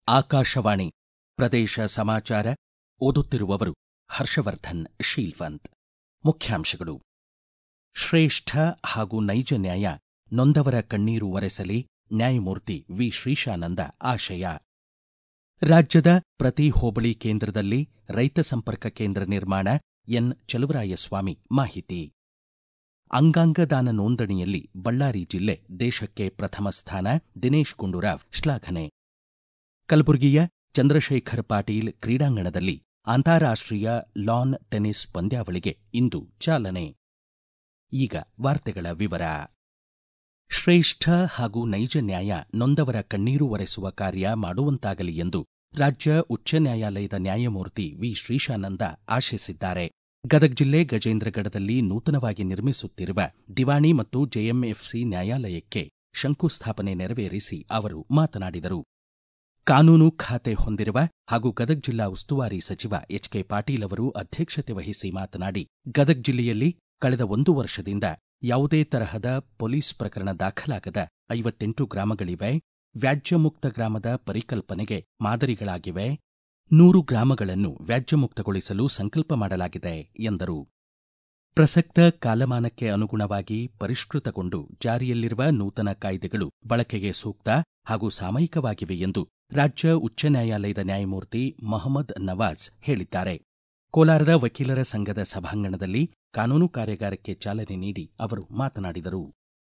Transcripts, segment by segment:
ಆಕಾಶವಾಣಿ ಪ್ರದೇಶ ಸಮಾಚಾರ ಓದುತ್ತಿರುವವರು ಹರ್ಷವರ್ಧನ್ ಶೀಲ್ವಂತ್ ಮುಖ್ಯಾಂಶಗಳು ಶ್ರೇಷ್ಠ ಹಾಗೂ ನೈಜ ನ್ಯಾಯ ನೊಂದವರ ಕಣ್ಣೀರು ಒರೆಸಲಿ ನ್ಯಾಯಮೂರ್ತಿ ವಿ ಶ್ರೀಶಾನಂದ ಆಶಯ ರಾಜ್ಯದ ಪ್ರತಿ ಹೋಬಳಿ ಕೇಂದ್ರದಲ್ಲಿ ರೈತ ಸಂಪರ್ಕ ಕೇಂದ್ರ ನಿರ್ಮಾಣ ಎನ್ ಚಲುವರಾಯಸ್ವಾಮಿ ಮಾಹಿತಿ ಅಂಗಾಂಗ ದಾನ ನೋಂದಣಿಯಲ್ಲಿ ಬಳ್ಳಾರಿ ಜಿಲ್ಲೆ ದೇಶಕ್ಕೆ ಪ್ರಥಮ ಸ್ಥಾನ ದಿನೇಶ್ ಗುಂಡೂರಾವ್ ಶ್ಲಾಘನೆ ಕಲಬುರಗಿಯ ಚಂದ್ರಶೇಖರ್ ಪಾಟೀಲ್ ಕ್ರೀಡಾಂಗಣದಲ್ಲಿ ಅಂತಾರಾಷ್ಟ್ರೀಯ ಲಾನ್ ಟೆನಿಸ್ ಪಂದ್ಯಾವಳಿಗೆ ಇಂದು ಚಾಲನೆ ಈಗ ವಾರ್ತೆಗಳ ವಿವರ ಶ್ರೇಷ್ಠ ಹಾಗೂ ನೈಜ ನ್ಯಾಯ ನೊಂದವರ ಕಣ್ಣೀರು ಒರೆಸುವ ಕಾರ್ಯ ಮಾಡುವಂತಾಗಲಿ ಎಂದು ರಾಜ್ಯ ಉಚ್ಚ ನ್ಯಾಯಾಲಯದ ನ್ಯಾಯಮೂರ್ತಿ ವಿ ಶ್ರೀಶಾನಂದ ಆಶಿಸಿದ್ದಾರೆ ಗದಗ ಜಿಲ್ಲೆ ಗಜೇಂದ್ರಗಢದಲ್ಲಿ ನೂತನವಾಗಿ ನಿರ್ಮಿಸುತ್ತಿರುವ ದಿವಾಣಿ ಮತ್ತು ಜೆಎಂಎಫ್ಸಿ ನ್ಯಾಯಾಲಯಕ್ಕೆ ಶಂಕುಸ್ಥಾಪನೆ ನೆರವೇರಿಸಿ ಅವರು ಮಾತನಾಡಿದರು ಕಾನೂನು ಖಾತೆ ಹೊಂದಿರುವ ಹಾಗೂ ಗದಗ ಜಿಲ್ಲಾ ಉಸ್ತುವಾರಿ ಸಚಿವ ಎಚ್ ಕೆ ಪಾಟೀಲ್ ಅವರು ಅಧ್ಯಕ್ಷತೆ ವಹಿಸಿ ಮಾತನಾಡಿ ಗದಗ ಜಿಲ್ಲೆಯಲ್ಲಿ ಕಳೆದ ಒಂದು ವರ್ಷದಿಂದ ಯಾವುದೇ ತರಹದ ಪೊಲೀಸ್ ಪ್ರಕರಣ ದಾಖಲಾಗದ ಐವತ್ತೆಂಟು ಗ್ರಾಮಗಳಿವೆ ವ್ಯಾಜ್ಯ ಮುಕ್ತ ಗ್ರಾಮದ ಪರಿಕಲ್ಪನೆಗೆ ಮಾದರಿಗಳಾಗಿವೆ ನೂರು ಗ್ರಾಮಗಳನ್ನು ವ್ಯಾಜ್ಯಮುಕ್ತಗೊಳಿಸಲು ಸಂಕಲ್ಪ ಮಾಡಲಾಗಿದೆ ಎಂದರು ಪ್ರಸಕ್ತ ಕಾಲಮಾನಕ್ಕೆ ಅನುಗುಣವಾಗಿ ಪರಿಷ್ಕೃತಗೊಂಡು ಜಾರಿಯಲ್ಲಿರುವ ನೂತನ ಕಾಯ್ದೆಗಳು ಬಳಕೆಗೆ ಸೂಕ್ತ ಹಾಗೂ ಸಾಮಯಿಕವಾಗಿವೆ ಎಂದು ರಾಜ್ಯ ಉಚ್ಚ ನ್ಯಾಯಾಲಯದ ನ್ಯಾಯಮೂರ್ತಿ ಮಹಮ್ಮದ್ ನವಾಜ್ ಹೇಳಿದ್ದಾರೆ ಕೋಲಾರದ ವಕೀಲರ ಸಂಘದ ಸಭಾಂಗಣದಲ್ಲಿ ಕಾನೂನು ಕಾರ್ಯಾಗಾರಕ್ಕೆ ಚಾಲನೆ ನೀಡಿ ಅವರು ಮಾತನಾಡಿದರು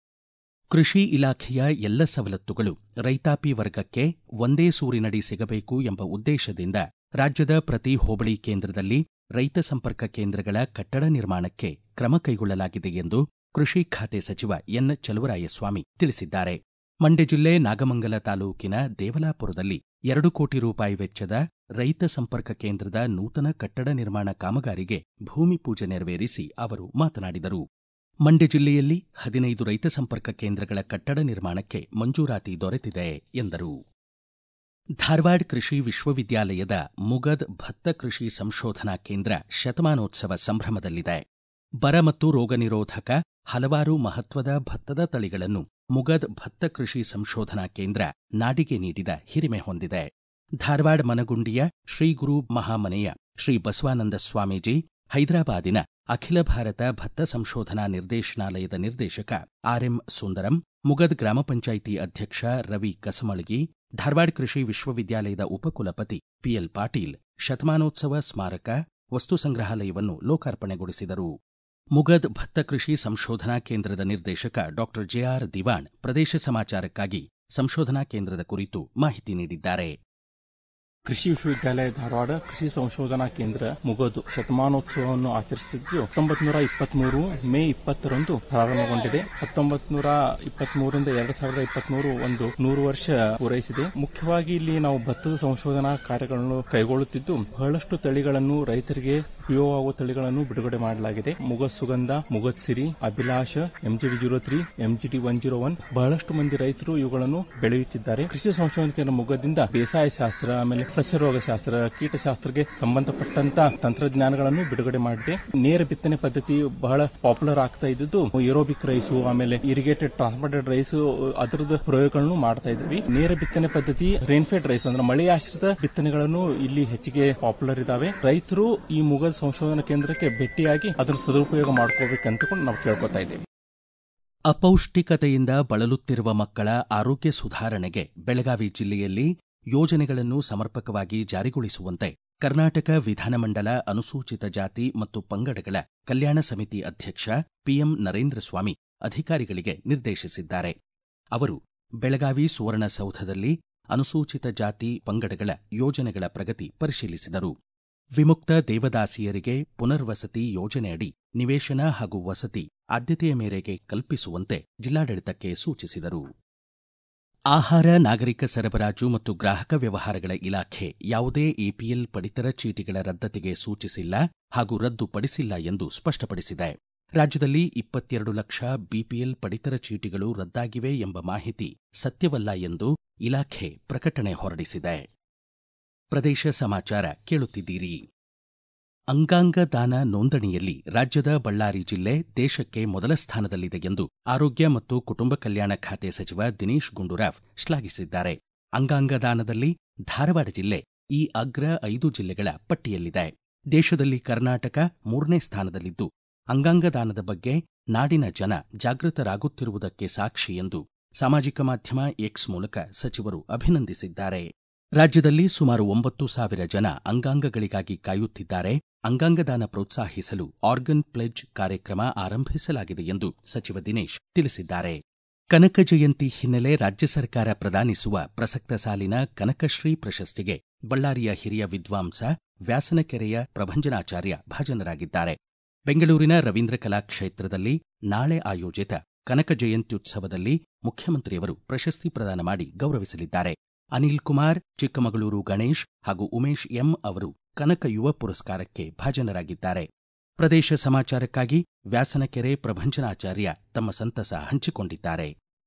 ಕೃಷಿ ಇಲಾಖೆಯ ಎಲ್ಲ ಸವಲತ್ತುಗಳು ರೈತಾಪಿ ವರ್ಗಕ್ಕೆ ಒಂದೇ ಸೂರಿನಡಿ ಸಿಗಬೇಕು ಎಂಬ ಉದ್ದೇಶದಿಂದ ರಾಜ್ಯದ ಪ್ರತಿ ಹೋಬಳಿ ಕೇಂದ್ರದಲ್ಲಿ ರೈತ ಸಂಪರ್ಕ ಕೇಂದ್ರಗಳ ಕಟ್ಟಡ ನಿರ್ಮಾಣಕ್ಕೆ ಕ್ರಮ ಕೈಗೊಳ್ಳಲಾಗಿದೆ ಎಂದು ಕೃಷಿ ಖಾತೆ ಸಚಿವ ಎನ್ ಚಲುವರಾಯಸ್ವಾಮಿ ತಿಳಿಸಿದ್ದಾರೆ ಮಂಡ್ಯ ಜಿಲ್ಲೆ ನಾಗಮಂಗಲ ತಾಲೂಕಿನ ದೇವಲಾಪುರದಲ್ಲಿ ಎರಡು ಕೋಟಿ ರೂಪಾಯಿ ವೆಚ್ಚದ ರೈತ ಸಂಪರ್ಕ ಕೇಂದ್ರದ ನೂತನ ಕಟ್ಟಡ ನಿರ್ಮಾಣ ಕಾಮಗಾರಿಗೆ ಭೂಮಿ ಪೂಜೆ ನೆರವೇರಿಸಿ ಅವರು ಮಾತನಾಡಿದರು ಮಂಡ್ಯ ಜಿಲ್ಲೆಯಲ್ಲಿ ಹದಿನೈದು ರೈತ ಸಂಪರ್ಕ ಕೇಂದ್ರಗಳ ಕಟ್ಟಡ ನಿರ್ಮಾಣಕ್ಕೆ ಮಂಜೂರಾತಿ ದೊರೆತಿದೆ ಎಂದರು ಧಾರವಾಡ ಕೃಷಿ ವಿಶ್ವವಿದ್ಯಾಲಯದ ಮುಗದ್ ಭತ್ತ ಕೃಷಿ ಸಂಶೋಧನಾ ಕೇಂದ್ರ ಶತಮಾನೋತ್ಸವ ಸಂಭ್ರಮದಲ್ಲಿದೆ ಬರ ಮತ್ತು ರೋಗ ನಿರೋಧಕ ಹಲವಾರು ಮಹತ್ವದ ಭತ್ತದ ತಳಿಗಳನ್ನು ಮುಗದ್ ಭತ್ತ ಕೃಷಿ ಸಂಶೋಧನಾ ಕೇಂದ್ರ ನಾಡಿಗೆ ನೀಡಿದ ಹಿರಿಮೆ ಹೊಂದಿದೆ ಧಾರವಾಡ ಮನಗುಂಡಿಯ ಶ್ರೀ ಗುರು ಮಹಾಮನೆಯ ಶ್ರೀ ಬಸವಾನಂದ ಸ್ವಾಮೀಜಿ ಹೈದರಾಬಾದಿನ ಅಖಿಲ ಭಾರತ ಭತ್ತ ಸಂಶೋಧನಾ ನಿರ್ದೇಶನಾಲಯದ ನಿರ್ದೇಶಕ ಆರ್ಎಂ ಸುಂದರಂ ಮುಗದ್ ಗ್ರಾಮ ಪಂಚಾಯಿತಿ ಅಧ್ಯಕ್ಷ ರವಿ ಕಸಮಳಗಿ ಧಾರವಾಡ ಕೃಷಿ ವಿಶ್ವವಿದ್ಯಾಲಯದ ಉಪಕುಲಪತಿ ಪಿಎಲ್ ಪಾಟೀಲ್ ಶತಮಾನೋತ್ಸವ ಸ್ಮಾರಕ ವಸ್ತು ಸಂಗ್ರಹಾಲಯವನ್ನು ಲೋಕಾರ್ಪಣೆಗೊಳಿಸಿದರು ಮುಗದ್ ಭತ್ತ ಕೃಷಿ ಸಂಶೋಧನಾ ಕೇಂದ್ರದ ನಿರ್ದೇಶಕ ಡಾಕ್ಟರ್ ಜೆಆರ್ ದಿವಾಣ್ ಪ್ರದೇಶ ಸಮಾಚಾರಕ್ಕಾಗಿ ಸಂಶೋಧನಾ ಕೇಂದ್ರದ ಕುರಿತು ಮಾಹಿತಿ ನೀಡಿದ್ದಾರೆ ಕೃಷಿ ವಿಶ್ವವಿದ್ಯಾಲಯ ಧಾರವಾಡ ಕೃಷಿ ಸಂಶೋಧನಾ ಕೇಂದ್ರ ಮುಗೋದು ಶತಮಾನೋತ್ಸವವನ್ನು ಆಚರಿಸುತ್ತಿದ್ದು ಹತ್ತೊಂಬತ್ತು ನೂರ ಇಪ್ಪತ್ಮೂರು ಮೇ ಇಪ್ಪತ್ತರಂದು ಪ್ರಾರಂಭಗೊಂಡಿದೆ ಹತ್ತೊಂಬತ್ತು ನೂರ ಇಪ್ಪತ್ಮೂರರಿಂದ ಎರಡು ಸಾವಿರದ ಇಪ್ಪತ್ಮೂರು ಒಂದು ನೂರು ವರ್ಷ ಪೂರೈಸಿದೆ ಮುಖ್ಯವಾಗಿ ಇಲ್ಲಿ ನಾವು ಭತ್ತದ ಸಂಶೋಧನಾ ಕಾರ್ಯಗಳನ್ನು ಕೈಗೊಳ್ಳುತ್ತಿದ್ದು ಬಹಳಷ್ಟು ತಳಿಗಳನ್ನು ರೈತರಿಗೆ ಉಪಯೋಗವಾಗುವ ತಳಿಗಳನ್ನು ಬಿಡುಗಡೆ ಮಾಡಲಾಗಿದೆ Mugad Sugandha Mugad Siri Abhilasha MGD zero three MGD one zero one ಬಹಳಷ್ಟು ಮಂದಿ ರೈತರು ಇವುಗಳನ್ನು ಬೆಳೆಯುತ್ತಿದ್ದಾರೆ ಕೃಷಿ ಸಂಶೋಧನಾ ಕೇಂದ್ರ ಮುಗದಿಂದ ಬೇಸಾಯ ಶಾಸ್ತ್ರ ಆಮೇಲೆ ಸಸ್ಯರೋಗ ಶಾಸ್ತ್ರ ಕೀಟಶಾಸ್ತ್ರಕ್ಕೆ ಸಂಬಂಧಪಟ್ಟಂತ ತಂತ್ರಜ್ಞಾನಗಳನ್ನು ಬಿಡುಗಡೆ ಮಾಡಿದೆ ನೇರ ಬಿತ್ತನೆ ಪದ್ಧತಿ ಬಹಳ ಪಾಪ್ಯುಲರ್ ಆಗ್ತಾ ಇದ್ದು ಏರೋಬಿಕ್ ರೈಸು ಆಮೇಲೆ ಇರಿಗೇಟೆಡ್ ಟ್ರಾನ್ಸ್ಪೋರ್ಟೆಡ್ ರೈಸ್ ಅದರದ ಪ್ರಯೋಗಗಳನ್ನು ಮಾಡ್ತಾ ಇದ್ವಿ ನೇರ ಬಿತ್ತನೆ ಪದ್ಧತಿ ರೇನ್ಫೆಡ್ ರೈಸ್ ಅಂದ್ರೆ ಮಳೆ ಆಶ್ರಿತ ಬಿತ್ತನೆಗಳನ್ನು ಇಲ್ಲಿ ಹೆಚ್ಚಿಗೆ ಪಾಪ್ಯುಲರ್ ಇದಾವೆ ರೈತರು ಈ ಮುಗಲ್ ಸಂಶೋಧನಾ ಕೇಂದ್ರಕ್ಕೆ ಭೇಟಿಯಾಗಿ ಅದರ ಸದುಪಯೋಗ ಮಾಡ್ಕೋಬೇಕಂತ ನಾವು ಕೇಳ್ಕೊತಾ ಇದ್ದೇವೆ ಅಪೌಷ್ಟಿಕತೆಯಿಂದ ಬಳಲುತ್ತಿರುವ ಮಕ್ಕಳ ಆರೋಗ್ಯ ಸುಧಾರಣೆಗೆ ಬೆಳಗಾವಿ ಜಿಲ್ಲೆಯಲ್ಲಿ ಯೋಜನೆಗಳನ್ನು ಸಮರ್ಪಕವಾಗಿ ಜಾರಿಗೊಳಿಸುವಂತೆ ಕರ್ನಾಟಕ ವಿಧಾನಮಂಡಲ ಅನುಸೂಚಿತ ಜಾತಿ ಮತ್ತು ಪಂಗಡಗಳ ಕಲ್ಯಾಣ ಸಮಿತಿ ಅಧ್ಯಕ್ಷ ಪಿಎಂ ನರೇಂದ್ರ ಸ್ವಾಮಿ ಅಧಿಕಾರಿಗಳಿಗೆ ನಿರ್ದೇಶಿಸಿದ್ದಾರೆ ಅವರು ಬೆಳಗಾವಿ ಸುವರ್ಣಸೌಧದಲ್ಲಿ ಅನುಸೂಚಿತ ಜಾತಿ ಪಂಗಡಗಳ ಯೋಜನೆಗಳ ಪ್ರಗತಿ ಪರಿಶೀಲಿಸಿದರು ವಿಮುಕ್ತ ದೇವದಾಸಿಯರಿಗೆ ಪುನರ್ವಸತಿ ಯೋಜನೆಯಡಿ ನಿವೇಶನ ಹಾಗೂ ವಸತಿ ಆದ್ಯತೆಯ ಮೇರೆಗೆ ಕಲ್ಪಿಸುವಂತೆ ಜಿಲ್ಲಾಡಳಿತಕ್ಕೆ ಸೂಚಿಸಿದರು ಆಹಾರ ನಾಗರಿಕ ಸರಬರಾಜು ಮತ್ತು ಗ್ರಾಹಕ ವ್ಯವಹಾರಗಳ ಇಲಾಖೆ ಯಾವುದೇ ಎಪಿಎಲ್ ಪಡಿತರ ಚೀಟಿಗಳ ರದ್ದತಿಗೆ ಸೂಚಿಸಿಲ್ಲ ಹಾಗೂ ರದ್ದುಪಡಿಸಿಲ್ಲ ಎಂದು ಸ್ಪಷ್ಟಪಡಿಸಿದೆ ರಾಜ್ಯದಲ್ಲಿ ಇಪ್ಪತ್ತೆರಡು ಲಕ್ಷ ಬಿಪಿಎಲ್ ಪಡಿತರ ಚೀಟಿಗಳು ರದ್ದಾಗಿವೆ ಎಂಬ ಮಾಹಿತಿ ಸತ್ಯವಲ್ಲ ಎಂದು ಇಲಾಖೆ ಪ್ರಕಟಣೆ ಹೊರಡಿಸಿದೆ ಪ್ರದೇಶ ಸಮಾಚಾರ ಕೇಳುತ್ತಿದ್ದೀರಿ ಅಂಗಾಂಗ ದಾನ ನೋಂದಣಿಯಲ್ಲಿ ರಾಜ್ಯದ ಬಳ್ಳಾರಿ ಜಿಲ್ಲೆ ದೇಶಕ್ಕೆ ಮೊದಲ ಸ್ಥಾನದಲ್ಲಿದೆ ಎಂದು ಆರೋಗ್ಯ ಮತ್ತು ಕುಟುಂಬ ಕಲ್ಯಾಣ ಖಾತೆ ಸಚಿವ ದಿನೇಶ್ ಗುಂಡೂರಾವ್ ಶ್ಲಾಘಿಸಿದ್ದಾರೆ ಅಂಗಾಂಗ ದಾನದಲ್ಲಿ ಧಾರವಾಡ ಜಿಲ್ಲೆ ಈ ಅಗ್ರ ಐದು ಜಿಲ್ಲೆಗಳ ಪಟ್ಟಿಯಲ್ಲಿದೆ ದೇಶದಲ್ಲಿ ಕರ್ನಾಟಕ ಮೂರನೇ ಸ್ಥಾನದಲ್ಲಿದ್ದು ಅಂಗಾಂಗ ದಾನದ ಬಗ್ಗೆ ನಾಡಿನ ಜನ ಜಾಗೃತರಾಗುತ್ತಿರುವುದಕ್ಕೆ ಸಾಕ್ಷಿ ಎಂದು ಸಾಮಾಜಿಕ ಮಾಧ್ಯಮ ಎಕ್ಸ್ ಮೂಲಕ ಸಚಿವರು ಅಭಿನಂದಿಸಿದ್ದಾರೆ ರಾಜ್ಯದಲ್ಲಿ ಸುಮಾರು ಒಂಬತ್ತು ಸಾವಿರ ಜನ ಅಂಗಾಂಗಗಳಿಗಾಗಿ ಕಾಯುತ್ತಿದ್ದಾರೆ ಅಂಗಾಂಗದಾನ ಪ್ರೋತ್ಸಾಹಿಸಲು ಆರ್ಗನ್ ಪ್ಲೆಡ್ಜ್ ಕಾರ್ಯಕ್ರಮ ಆರಂಭಿಸಲಾಗಿದೆ ಎಂದು ಸಚಿವ ದಿನೇಶ್ ತಿಳಿಸಿದ್ದಾರೆ ಕನಕ ಜಯಂತಿ ಹಿನ್ನೆಲೆ ರಾಜ್ಯ ಸರ್ಕಾರ ಪ್ರದಾನಿಸುವ ಪ್ರಸಕ್ತ ಸಾಲಿನ ಕನಕಶ್ರೀ ಪ್ರಶಸ್ತಿಗೆ ಬಳ್ಳಾರಿಯ ಹಿರಿಯ ವಿದ್ವಾಂಸ ವ್ಯಾಸನಕೆರೆಯ ಪ್ರಭಂಜನಾಚಾರ್ಯ ಭಾಜನರಾಗಿದ್ದಾರೆ ಬೆಂಗಳೂರಿನ ರವೀಂದ್ರ ಕಲಾಕ್ಷೇತ್ರದಲ್ಲಿ ನಾಳೆ ಆಯೋಜಿತ ಕನಕ ಜಯಂತ್ಯುತ್ಸವದಲ್ಲಿ ಮುಖ್ಯಮಂತ್ರಿಯವರು ಪ್ರಶಸ್ತಿ ಪ್ರದಾನ ಮಾಡಿ ಗೌರವಿಸಲಿದ್ದಾರೆ ಅನಿಲ್ ಕುಮಾರ್ ಚಿಕ್ಕಮಗಳೂರು ಗಣೇಶ್ ಹಾಗೂ ಉಮೇಶ್ ಎಂ ಅವರು ಕನಕ ಯುವ ಪುರಸ್ಕಾರಕ್ಕೆ ಭಾಜನರಾಗಿದ್ದಾರೆ ಪ್ರದೇಶ ಸಮಾಚಾರಕ್ಕಾಗಿ ವ್ಯಾಸನಕೆರೆ ಪ್ರಭಂಜನಾಚಾರ್ಯ ತಮ್ಮ ಸಂತಸ ಹಂಚಿಕೊಂಡಿದ್ದಾರೆ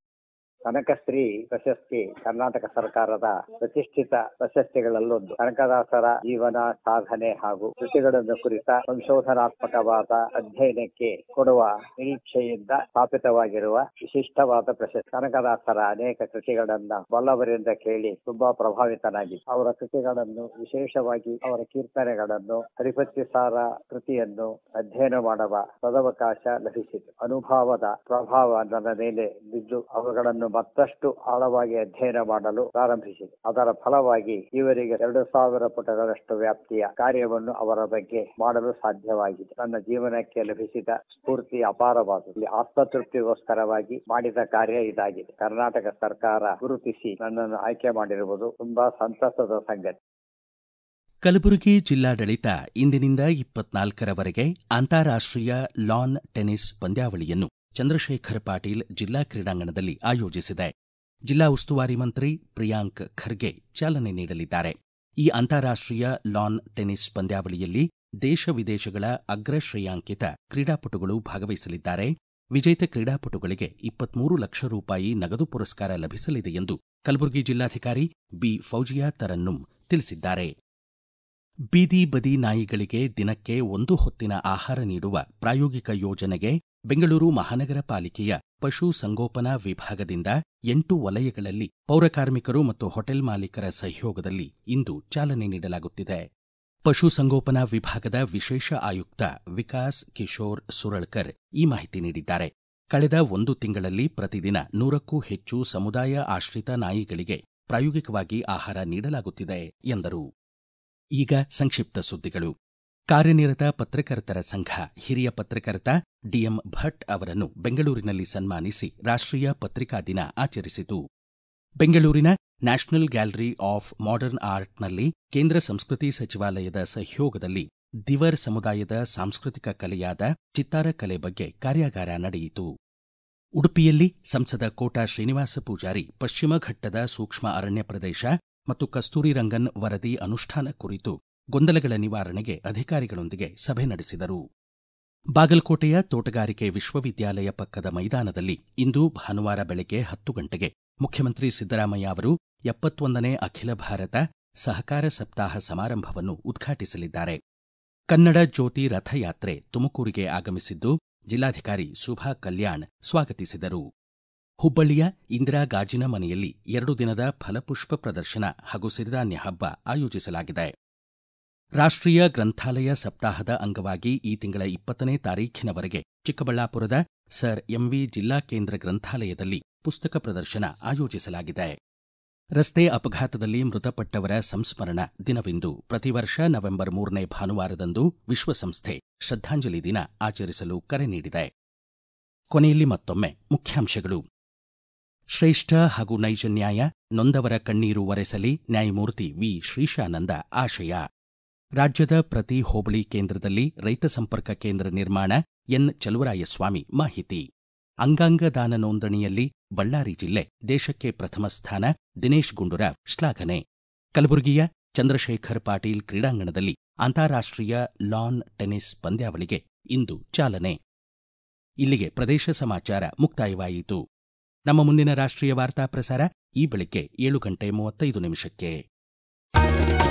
ಕನಕಶ್ರೀ ಪ್ರಶಸ್ತಿ ಕರ್ನಾಟಕ ಸರ್ಕಾರದ ಪ್ರತಿಷ್ಠಿತ ಪ್ರಶಸ್ತಿಗಳಲ್ಲೊಂದು ಕನಕದಾಸರ ಜೀವನ ಸಾಧನೆ ಹಾಗೂ ಕೃತಿಗಳನ್ನು ಕುರಿತ ಸಂಶೋಧನಾತ್ಮಕವಾದ ಅಧ್ಯಯನಕ್ಕೆ ಕೊಡುವ ನಿರೀಕ್ಷೆಯಿಂದ ಸ್ಥಾಪಿತವಾಗಿರುವ ವಿಶಿಷ್ಟವಾದ ಪ್ರಶಸ್ತಿ ಕನಕದಾಸರ ಅನೇಕ ಕೃತಿಗಳನ್ನ ಬಲ್ಲವರಿಂದ ಕೇಳಿ ತುಂಬಾ ಪ್ರಭಾವಿತನಾಗಿ ಅವರ ಕೃತಿಗಳನ್ನು ವಿಶೇಷವಾಗಿ ಅವರ ಕೀರ್ತನೆಗಳನ್ನು ಹರಿಪತ್ತಿಸಾರ ಕೃತಿಯನ್ನು ಅಧ್ಯಯನ ಮಾಡುವ ಸದವಕಾಶ ಲಭಿಸಿತು ಅನುಭವದ ಪ್ರಭಾವ ನನ್ನ ಮೇಲೆ ಬಿದ್ದು ಅವುಗಳನ್ನು ಮತ್ತಷ್ಟು ಆಳವಾಗಿ ಅಧ್ಯಯನ ಮಾಡಲು ಪ್ರಾರಂಭಿಸಿದೆ ಅದರ ಫಲವಾಗಿ ಇವರಿಗೆ ಎರಡು ಸಾವಿರ ಪುಟಗಳಷ್ಟು ವ್ಯಾಪ್ತಿಯ ಕಾರ್ಯವನ್ನು ಅವರ ಬಗ್ಗೆ ಮಾಡಲು ಸಾಧ್ಯವಾಗಿದೆ ನನ್ನ ಜೀವನಕ್ಕೆ ಲಭಿಸಿದ ಸ್ಫೂರ್ತಿ ಅಪಾರವಾದುದು ಇಲ್ಲಿ ಆತ್ಮತೃಪ್ತಿಗೋಸ್ಕರವಾಗಿ ಮಾಡಿದ ಕಾರ್ಯ ಇದಾಗಿದೆ ಕರ್ನಾಟಕ ಸರ್ಕಾರ ಗುರುತಿಸಿ ನನ್ನನ್ನು ಆಯ್ಕೆ ಮಾಡಿರುವುದು ತುಂಬಾ ಸಂತಸದ ಸಂಗತಿ ಕಲಬುರಗಿ ಜಿಲ್ಲಾಡಳಿತ ಇಂದಿನಿಂದ ಇಪ್ಪತ್ನಾಲ್ಕರವರೆಗೆ ಅಂತಾರಾಷ್ಟ್ರೀಯ ಲಾನ್ ಟೆನಿಸ್ ಪಂದ್ಯಾವಳಿಯನ್ನು ಚಂದ್ರಶೇಖರ್ ಪಾಟೀಲ್ ಜಿಲ್ಲಾ ಕ್ರೀಡಾಂಗಣದಲ್ಲಿ ಆಯೋಜಿಸಿದೆ ಜಿಲ್ಲಾ ಉಸ್ತುವಾರಿ ಮಂತ್ರಿ ಪ್ರಿಯಾಂಕ್ ಖರ್ಗೆ ಚಾಲನೆ ನೀಡಲಿದ್ದಾರೆ ಈ ಅಂತಾರಾಷ್ಟ್ರೀಯ ಲಾನ್ ಟೆನಿಸ್ ಪಂದ್ಯಾವಳಿಯಲ್ಲಿ ದೇಶ ವಿದೇಶಗಳ ಅಗ್ರ ಶ್ರೇಯಾಂಕಿತ ಕ್ರೀಡಾಪಟುಗಳು ಭಾಗವಹಿಸಲಿದ್ದಾರೆ ವಿಜೇತ ಕ್ರೀಡಾಪಟುಗಳಿಗೆ ಇಪ್ಪತ್ಮೂರು ಲಕ್ಷ ರೂಪಾಯಿ ನಗದು ಪುರಸ್ಕಾರ ಲಭಿಸಲಿದೆ ಎಂದು ಕಲಬುರಗಿ ಜಿಲ್ಲಾಧಿಕಾರಿ ಬಿ ಫೌಜಿಯಾ ತರನ್ನುಂ ತಿಳಿಸಿದ್ದಾರೆ ಬೀದಿ ಬದಿ ನಾಯಿಗಳಿಗೆ ದಿನಕ್ಕೆ ಒಂದು ಹೊತ್ತಿನ ಆಹಾರ ನೀಡುವ ಪ್ರಾಯೋಗಿಕ ಯೋಜನೆಗೆ ಬೆಂಗಳೂರು ಮಹಾನಗರ ಪಾಲಿಕೆಯ ಪಶು ಸಂಗೋಪನಾ ವಿಭಾಗದಿಂದ ಎಂಟು ವಲಯಗಳಲ್ಲಿ ಪೌರಕಾರ್ಮಿಕರು ಮತ್ತು ಹೋಟೆಲ್ ಮಾಲೀಕರ ಸಹಯೋಗದಲ್ಲಿ ಇಂದು ಚಾಲನೆ ನೀಡಲಾಗುತ್ತಿದೆ ಪಶು ಸಂಗೋಪನಾ ವಿಭಾಗದ ವಿಶೇಷ ಆಯುಕ್ತ ವಿಕಾಸ್ ಕಿಶೋರ್ ಸುರಳ್ಕರ್ ಈ ಮಾಹಿತಿ ನೀಡಿದ್ದಾರೆ ಕಳೆದ ಒಂದು ತಿಂಗಳಲ್ಲಿ ಪ್ರತಿದಿನ ನೂರಕ್ಕೂ ಹೆಚ್ಚು ಸಮುದಾಯ ಆಶ್ರಿತ ನಾಯಿಗಳಿಗೆ ಪ್ರಾಯೋಗಿಕವಾಗಿ ಆಹಾರ ನೀಡಲಾಗುತ್ತಿದೆ ಎಂದರು ಈಗ ಸಂಕ್ಷಿಪ್ತ ಸುದ್ದಿಗಳು ಕಾರ್ಯನಿರತ ಪತ್ರಕರ್ತರ ಸಂಘ ಹಿರಿಯ ಪತ್ರಕರ್ತ ಡಿಎಂ ಭಟ್ ಅವರನ್ನು ಬೆಂಗಳೂರಿನಲ್ಲಿ ಸನ್ಮಾನಿಸಿ ರಾಷ್ಟ್ರೀಯ ಪತ್ರಿಕಾ ದಿನ ಆಚರಿಸಿತು ಬೆಂಗಳೂರಿನ ನ್ಯಾಷನಲ್ ಗ್ಯಾಲರಿ ಆಫ್ ಮಾಡರ್ನ್ ಆರ್ಟ್ನಲ್ಲಿ ಕೇಂದ್ರ ಸಂಸ್ಕೃತಿ ಸಚಿವಾಲಯದ ಸಹಯೋಗದಲ್ಲಿ ದಿವರ್ ಸಮುದಾಯದ ಸಾಂಸ್ಕೃತಿಕ ಕಲೆಯಾದ ಚಿತ್ತಾರ ಕಲೆ ಬಗ್ಗೆ ಕಾರ್ಯಾಗಾರ ನಡೆಯಿತು ಉಡುಪಿಯಲ್ಲಿ ಸಂಸದ ಕೋಟಾ ಶ್ರೀನಿವಾಸ ಪೂಜಾರಿ ಪಶ್ಚಿಮ ಘಟ್ಟದ ಸೂಕ್ಷ್ಮ ಅರಣ್ಯ ಪ್ರದೇಶ ಮತ್ತು ಕಸ್ತೂರಿ ರಂಗನ್ ವರದಿ ಅನುಷ್ಠಾನ ಕುರಿತು ಗೊಂದಲಗಳ ನಿವಾರಣೆಗೆ ಅಧಿಕಾರಿಗಳೊಂದಿಗೆ ಸಭೆ ನಡೆಸಿದರು ಬಾಗಲಕೋಟೆಯ ತೋಟಗಾರಿಕೆ ವಿಶ್ವವಿದ್ಯಾಲಯ ಪಕ್ಕದ ಮೈದಾನದಲ್ಲಿ ಇಂದು ಭಾನುವಾರ ಬೆಳಗ್ಗೆ ಹತ್ತು ಗಂಟೆಗೆ ಮುಖ್ಯಮಂತ್ರಿ ಸಿದ್ದರಾಮಯ್ಯ ಅವರು ಎಪ್ಪತ್ತೊಂದನೇ ಅಖಿಲ ಭಾರತ ಸಹಕಾರ ಸಪ್ತಾಹ ಸಮಾರಂಭವನ್ನು ಉದ್ಘಾಟಿಸಲಿದ್ದಾರೆ ಕನ್ನಡ ಜ್ಯೋತಿ ರಥಯಾತ್ರೆ ತುಮಕೂರಿಗೆ ಆಗಮಿಸಿದ್ದು ಜಿಲ್ಲಾಧಿಕಾರಿ ಸುಭಾ ಕಲ್ಯಾಣ್ ಸ್ವಾಗತಿಸಿದರು ಹುಬ್ಬಳ್ಳಿಯ ಇಂದಿರಾ ಗಾಜಿನ ಮನೆಯಲ್ಲಿ ಎರಡು ದಿನದ ಫಲಪುಷ್ಪ ಪ್ರದರ್ಶನ ಹಾಗೂ ಸಿರಿಧಾನ್ಯ ಹಬ್ಬ ಆಯೋಜಿಸಲಾಗಿದೆ ರಾಷ್ಟ್ರೀಯ ಗ್ರಂಥಾಲಯ ಸಪ್ತಾಹದ ಅಂಗವಾಗಿ ಈ ತಿಂಗಳ ಇಪ್ಪತ್ತನೇ ತಾರೀಖಿನವರೆಗೆ ಚಿಕ್ಕಬಳ್ಳಾಪುರದ ಸರ್ ಎಂವಿ ಜಿಲ್ಲಾ ಕೇಂದ್ರ ಗ್ರಂಥಾಲಯದಲ್ಲಿ ಪುಸ್ತಕ ಪ್ರದರ್ಶನ ಆಯೋಜಿಸಲಾಗಿದೆ ರಸ್ತೆ ಅಪಘಾತದಲ್ಲಿ ಮೃತಪಟ್ಟವರ ಸಂಸ್ಮರಣ ದಿನವಿಂದು ಪ್ರತಿ ವರ್ಷ ನವೆಂಬರ್ ಮೂರನೇ ಭಾನುವಾರದಂದು ವಿಶ್ವಸಂಸ್ಥೆ ಶ್ರದ್ಧಾಂಜಲಿ ದಿನ ಆಚರಿಸಲು ಕರೆ ನೀಡಿದೆ ಕೊನೆಯಲ್ಲಿ ಮತ್ತೊಮ್ಮೆ ಮುಖ್ಯಾಂಶಗಳು ಶ್ರೇಷ್ಠ ಹಾಗೂ ನೈಜ ನ್ಯಾಯ ನೊಂದವರ ಕಣ್ಣೀರು ಒರೆಸಲಿ ನ್ಯಾಯಮೂರ್ತಿ ವಿ ಶ್ರೀಶಾನಂದ ಆಶಯ ರಾಜ್ಯದ ಪ್ರತಿ ಹೋಬಳಿ ಕೇಂದ್ರದಲ್ಲಿ ರೈತ ಸಂಪರ್ಕ ಕೇಂದ್ರ ನಿರ್ಮಾಣ ಎನ್ ಚಲುವರಾಯಸ್ವಾಮಿ ಮಾಹಿತಿ ಅಂಗಾಂಗ ದಾನ ನೋಂದಣಿಯಲ್ಲಿ ಬಳ್ಳಾರಿ ಜಿಲ್ಲೆ ದೇಶಕ್ಕೆ ಪ್ರಥಮ ಸ್ಥಾನ ದಿನೇಶ್ ಗುಂಡೂರಾವ್ ಶ್ಲಾಘನೆ ಕಲಬುರಗಿಯ ಚಂದ್ರಶೇಖರ್ ಪಾಟೀಲ್ ಕ್ರೀಡಾಂಗಣದಲ್ಲಿ ಅಂತಾರಾಷ್ಟ್ರೀಯ ಲಾನ್ ಟೆನಿಸ್ ಪಂದ್ಯಾವಳಿಗೆ ಇಂದು ಚಾಲನೆ ಇಲ್ಲಿಗೆ ಪ್ರದೇಶ ಸಮಾಚಾರ ಮುಕ್ತಾಯವಾಯಿತು ನಮ್ಮ ಮುಂದಿನ ರಾಷ್ಟ್ರೀಯ ವಾರ್ತಾ ಪ್ರಸಾರ ಈ ಬೆಳಿಗ್ಗೆ ಏಳು ಗಂಟೆ ಮೂವತ್ತೈದು ನಿಮಿಷಕ್ಕೆ